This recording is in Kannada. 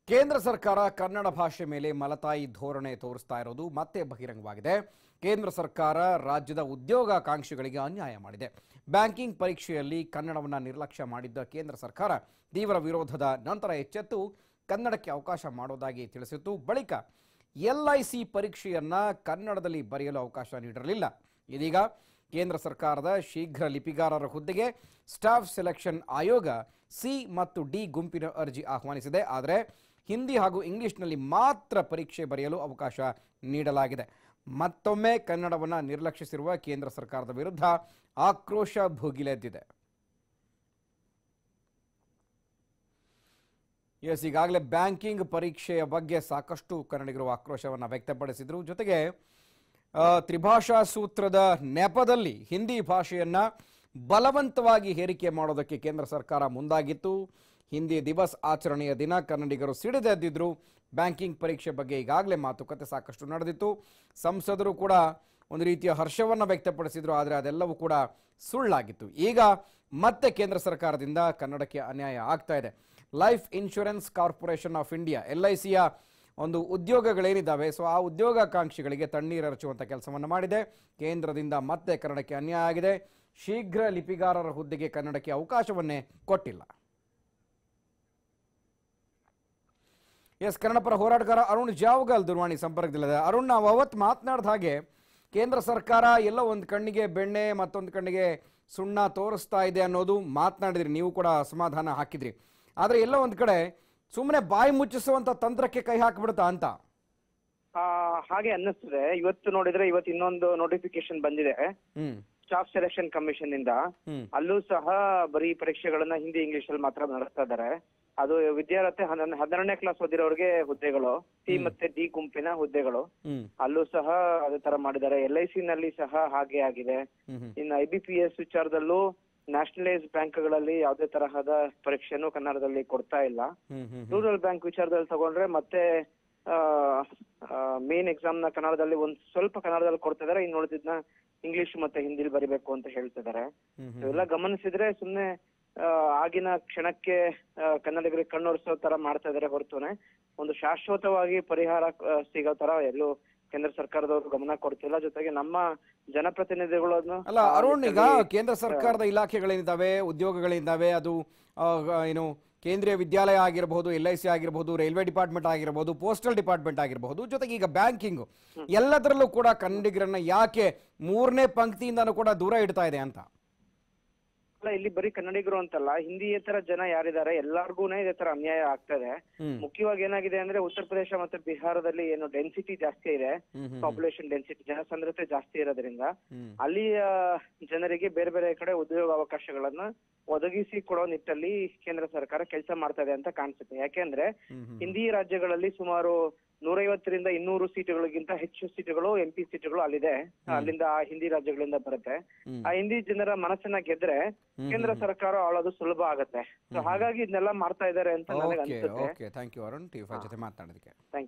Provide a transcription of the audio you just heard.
ಕೇಂದ್ರ ಸರ್ಕಾರ ಕನ್ನಡ ಭಾಷೆ ಮೇಲೆ ಮಲತಾಯಿ ಧೋರಣೆ ತೋರಿಸ್ತಾ ಇರೋದು ಮತ್ತೆ ಬಹಿರಂಗವಾಗಿದೆ ಕೇಂದ್ರ ಸರ್ಕಾರ ರಾಜ್ಯದ ಉದ್ಯೋಗಾಕಾಂಕ್ಷಿಗಳಿಗೆ ಅನ್ಯಾಯ ಮಾಡಿದೆ ಬ್ಯಾಂಕಿಂಗ್ ಪರೀಕ್ಷೆಯಲ್ಲಿ ಕನ್ನಡವನ್ನು ನಿರ್ಲಕ್ಷ್ಯ ಮಾಡಿದ್ದ ಕೇಂದ್ರ ಸರ್ಕಾರ ತೀವ್ರ ವಿರೋಧದ ನಂತರ ಎಚ್ಚೆತ್ತು ಕನ್ನಡಕ್ಕೆ ಅವಕಾಶ ಮಾಡೋದಾಗಿ ತಿಳಿಸಿತ್ತು ಬಳಿಕ ಎಲ್ಐಸಿ ಪರೀಕ್ಷೆಯನ್ನ ಕನ್ನಡದಲ್ಲಿ ಬರೆಯಲು ಅವಕಾಶ ನೀಡಿರಲಿಲ್ಲ ಇದೀಗ ಕೇಂದ್ರ ಸರ್ಕಾರದ ಶೀಘ್ರ ಲಿಪಿಗಾರರ ಹುದ್ದೆಗೆ ಸ್ಟಾಫ್ ಸೆಲೆಕ್ಷನ್ ಆಯೋಗ ಸಿ ಮತ್ತು ಡಿ ಗುಂಪಿನ ಅರ್ಜಿ ಆಹ್ವಾನಿಸಿದೆ ಆದರೆ ಹಿಂದಿ ಹಾಗೂ ಇಂಗ್ಲಿಷ್ನಲ್ಲಿ ಮಾತ್ರ ಪರೀಕ್ಷೆ ಬರೆಯಲು ಅವಕಾಶ ನೀಡಲಾಗಿದೆ ಮತ್ತೊಮ್ಮೆ ಕನ್ನಡವನ್ನು ನಿರ್ಲಕ್ಷಿಸಿರುವ ಕೇಂದ್ರ ಸರ್ಕಾರದ ವಿರುದ್ಧ ಆಕ್ರೋಶ ಭುಗಿಲೆದ್ದಿದೆ ಎಸ್ ಈಗಾಗಲೇ ಬ್ಯಾಂಕಿಂಗ್ ಪರೀಕ್ಷೆಯ ಬಗ್ಗೆ ಸಾಕಷ್ಟು ಕನ್ನಡಿಗರು ಆಕ್ರೋಶವನ್ನು ವ್ಯಕ್ತಪಡಿಸಿದರು ಜೊತೆಗೆ ಆ, ತ್ರಿಭಾಷಾ ಸೂತ್ರದ ನೆಪದಲ್ಲಿ ಹಿಂದಿ ಭಾಷೆಯನ್ನ ಬಲವಂತವಾಗಿ ಹೇರಿಕೆ ಮಾಡೋದಕ್ಕೆ ಕೇಂದ್ರ ಸರ್ಕಾರ ಮುಂದಾಗಿತ್ತು ಹಿಂದಿ ದಿವಸ್ ಆಚರಣೆಯ ದಿನ ಕನ್ನಡಿಗರು ಸಿಡಿದೆದ್ದಿದ್ರು ಬ್ಯಾಂಕಿಂಗ್ ಪರೀಕ್ಷೆ ಬಗ್ಗೆ ಈಗಾಗಲೇ ಮಾತುಕತೆ ಸಾಕಷ್ಟು ನಡೆದಿತ್ತು ಸಂಸದರು ಕೂಡ ಒಂದು ರೀತಿಯ ಹರ್ಷವನ್ನು ವ್ಯಕ್ತಪಡಿಸಿದ್ರು ಆದರೆ ಅದೆಲ್ಲವೂ ಕೂಡ ಸುಳ್ಳಾಗಿತ್ತು ಈಗ ಮತ್ತೆ ಕೇಂದ್ರ ಸರ್ಕಾರದಿಂದ ಕನ್ನಡಕ್ಕೆ ಅನ್ಯಾಯ ಆಗ್ತಾ ಇದೆ life insurance corporation of India L I ಸಿಯ ಒಂದು ಉದ್ಯೋಗಗಳೇನಿದ್ದಾವೆ ಸೊ ಆ ಉದ್ಯೋಗಾಕಾಂಕ್ಷಿಗಳಿಗೆ ತಣ್ಣೀರು ಎರಚುವಂಥ ಕೆಲಸವನ್ನು ಮಾಡಿದೆ ಕೇಂದ್ರದಿಂದ ಮತ್ತೆ ಕನ್ನಡಕ್ಕೆ ಅನ್ಯಾಯ ಆಗಿದೆ ಶೀಘ್ರ ಲಿಪಿಗಾರರ ಹುದ್ದೆಗೆ ಕನ್ನಡಕ್ಕೆ ಅವಕಾಶವನ್ನೇ ಕೊಟ್ಟಿಲ್ಲ ಎಸ್ ಕನ್ನಡ ಪರ ಹೋರಾಟಗಾರ ಅರುಣ್ ಜಾವಗಲ್ ದೂರವಾಣಿ ಸಂಪರ್ಕದಲ್ಲಿದೆ ಅರುಣ್ ನಾವು ಅವತ್ತು ಮಾತನಾಡಿದ ಹಾಗೆ ಕೇಂದ್ರ ಸರ್ಕಾರ ಎಲ್ಲೋ ಒಂದು ಕಣ್ಣಿಗೆ ಬೆಣ್ಣೆ ಮತ್ತೊಂದು ಕಣ್ಣಿಗೆ ಸುಣ್ಣ ತೋರಿಸ್ತಾ ಇದೆ ಅನ್ನೋದು ಮಾತನಾಡಿದ್ರಿ ನೀವು ಕೂಡ ಅಸಮಾಧಾನ ಹಾಕಿದ್ರಿ ಆದರೆ ಎಲ್ಲೋ ಒಂದು ಕಡೆ ಸುಮ್ಮನೆ ಬಾಯಿ ಮುಚ್ಚಿಸುವಂಥ ತಂತ್ರಕ್ಕೆ ಕೈ ಹಾಕಿಬಿಡುತ್ತಾ ಅಂತ ಆ, ಹಾಗೆ ಅನ್ನಿಸ್ತದೆ ಇವತ್ತು ನೋಡಿದ್ರೆ ಇವತ್ತು ಇನ್ನೊಂದು ನೋಟಿಫಿಕೇಶನ್ ಬಂದಿದೆ ಹ್ಮ್ ಸ್ಟಾಫ್ ಸೆಲೆಕ್ಷನ್ ಕಮಿಷನ್ ಇಂದ ಹ್ಮ್ ಅಲ್ಲೂ ಸಹ ಬರೀ ಪರೀಕ್ಷೆಗಳನ್ನ ಹಿಂದಿ ಇಂಗ್ಲಿಷ್ ಅಲ್ಲಿ ಮಾತ್ರ ನಡೆಸ್ತಾ ಇದ್ದಾರೆ ಅದು ವಿದ್ಯಾರ್ಥಿ ಹನ್ನ- ಹನ್ನೆರಡನೇ ಕ್ಲಾಸ್ ಓದಿರೋರಿಗೆ ಹುದ್ದೆಗಳು ಸಿ ಮತ್ತೆ ಡಿ ಗುಂಪಿನ ಹುದ್ದೆಗಳು ಹ್ಮ್ ಅಲ್ಲೂ ಸಹ ಅದೇ ತರ ಮಾಡಿದ್ದಾರೆ ಎಲ್ ಐ ಸಿ ನಲ್ಲಿ ಸಹ ಹಾಗೆ ಆಗಿದೆ ಹ್ಮ್ ಹ್ಮ್ ಇನ್ನು ಐ ಬಿ ಪಿ ಎಸ್ ವಿಚಾರದಲ್ಲೂ ನ್ಯಾಷನಲೈಸ್ ಬ್ಯಾಂಕ್ಗಳಲ್ಲಿ ಯಾವುದೇ ತರಹದ ಪರೀಕ್ಷೆನೂ ಕನ್ನಡದಲ್ಲಿ ಕೊಡ್ತಾ ಇಲ್ಲ ಹ್ಮ್ ಹ್ಮ್ ಹ್ಮ್ ರೂರಲ್ ಬ್ಯಾಂಕ್ ವಿಚಾರದಲ್ಲಿ ತಗೊಂಡ್ರೆ ಮತ್ತೆ ಮೇನ್ ಎಕ್ಸಾಮ್ ನ ಕನ್ನಡದಲ್ಲಿ ಒಂದ್ ಸ್ವಲ್ಪ ಕನ್ನಡದಲ್ಲಿ ಕೊಡ್ತಾ ಇದಾರೆ ಇನ್ನು ಉಳಿದಿದ್ನ ಇಂಗ್ಲಿಷ್ ಮತ್ತೆ ಹಿಂದಿಲಿ ಬರಿಬೇಕು ಅಂತ ಹೇಳ್ತಿದ್ದಾರೆ ಹ್ಮ್ ಹ್ಮ್ ಇವೆಲ್ಲ ಗಮನಿಸಿದ್ರೆ ಸುಮ್ನೆ ಆ, ಆಗಿನ ಕ್ಷಣಕ್ಕೆ ಆ, ಕನ್ನಡಿಗರಿಗೆ ಕಣ್ಣೊರೆಸೋ ತರ ಮಾಡ್ತಾ ಇದಾರೆ ಹೊರತುನೆ ಒಂದು ಶಾಶ್ವತವಾಗಿ ಪರಿಹಾರ ಆ, ಸಿಗೋ ತರ ಎಲ್ಲೂ ಕೇಂದ್ರ ಸರ್ಕಾರದವರು ಗಮನ ಕೊಡ್ತಿಲ್ಲ ಜೊತೆಗೆ ನಮ್ಮ ಜನಪ್ರತಿನಿಧಿಗಳನ್ನು ಅಲ್ಲ ಆ ಅರುಣ್ ಈಗ ನಿಟ್ಟಿನಲ್ಲಿ, ಕೇಂದ್ರ ಸರ್ಕಾರದ ಇಲಾಖೆಗಳೇನಿದ್ದಾವೆ ಉದ್ಯೋಗಗಳಿದ್ದಾವೆ ಅದು ಆ, ಏನು ಕೇಂದ್ರೀಯ ವಿದ್ಯಾಲಯ ಆಗಿರಬಹುದು ಎಲ್ ಐ ಸಿ ಆಗಿರಬಹುದು ರೈಲ್ವೆ ಡಿಪಾರ್ಟ್ಮೆಂಟ್ ಆಗಿರಬಹುದು ಪೋಸ್ಟಲ್ ಡಿಪಾರ್ಟ್ಮೆಂಟ್ ಆಗಿರಬಹುದು ಜೊತೆಗೆ ಈಗ ಬ್ಯಾಂಕಿಂಗ್ ಎಲ್ಲದರಲ್ಲೂ ಕೂಡ ಕನ್ನಡಿಗರನ್ನ ಯಾಕೆ ಮೂರನೇ ಪಂಕ್ತಿಯಿಂದನೂ ಕೂಡ ದೂರ ಇಡ್ತಾ ಇದೆ ಅಂತ ಅಲ್ಲ ಇಲ್ಲಿ ಬರೀ ಕನ್ನಡಿಗರು ಅಂತಲ್ಲ ಹಿಂದಿಯೇತರ ಜನ ಯಾರಿದ್ದಾರೆ ಎಲ್ಲಾರ್ಗು ಇದೇ ತರ ಅನ್ಯಾಯ ಆಗ್ತದೆ ಹ್ಮ್ ಮುಖ್ಯವಾಗಿ ಏನಾಗಿದೆ ಅಂದ್ರೆ ಉತ್ತರ ಪ್ರದೇಶ ಮತ್ತೆ ಬಿಹಾರದಲ್ಲಿ ಏನು ಡೆನ್ಸಿಟಿ ಜಾಸ್ತಿ ಇದೆ ಹ್ಮ್ ಹ್ಮ್ ಪಾಪ್ಯುಲೇಷನ್ ಡೆನ್ಸಿಟಿ ಜನಸಾಂದ್ರತೆ ಜಾಸ್ತಿ ಇರೋದ್ರಿಂದ ಹ್ಮ್ ಅಲ್ಲಿಯ ಜನರಿಗೆ ಬೇರೆ ಬೇರೆ ಕಡೆ ಉದ್ಯೋಗ ಅವಕಾಶಗಳನ್ನ ಒದಗಿಸಿ ಕೊಡೋ ನಿಟ್ಟಲ್ಲಿ ಕೇಂದ್ರ ಸರ್ಕಾರ ಕೆಲಸ ಮಾಡ್ತಾ ಇದೆ ಅಂತ ಕಾಣಿಸುತ್ತೆ ಯಾಕೆಂದ್ರೆ ಹ್ಮ್ ಹ್ಮ್ ಹಿಂದಿ ರಾಜ್ಯಗಳಲ್ಲಿ ಸುಮಾರು ನೂರೈವತ್ತರಿಂದ ಇನ್ನೂರು ಸೀಟುಗಳಿಗಿಂತ ಹೆಚ್ಚು ಸೀಟುಗಳು ಎಂ ಪಿ ಸೀಟುಗಳು ಅಲ್ಲಿದೆ ಅಲ್ಲಿಂದ ಆ ಹಿಂದಿ ರಾಜ್ಯಗಳಿಂದ ಬರುತ್ತೆ ಹ್ಮ್. ಆ ಹಿಂದಿ ಜನರ ಮನಸ್ಸನ್ನ ಗೆದ್ರೆ ಹ್ಮ್ ಕೇಂದ್ರ ಸರ್ಕಾರ ಆಳೋದು ಸುಲಭ ಆಗತ್ತೆ ಸೊ ಹಾಗಾಗಿ ಇದನ್ನೆಲ್ಲ ಮಾಡ್ತಾ ಇದ್ದಾರೆ ಅಂತ ನನಗೆ ಓಕೆ ಅನ್ಸುತ್ತೆ okay thank you Arun T five ಜೊತೆ ಮಾತನಾಡೋದಕ್ಕೆ ಥ್ಯಾಂಕ್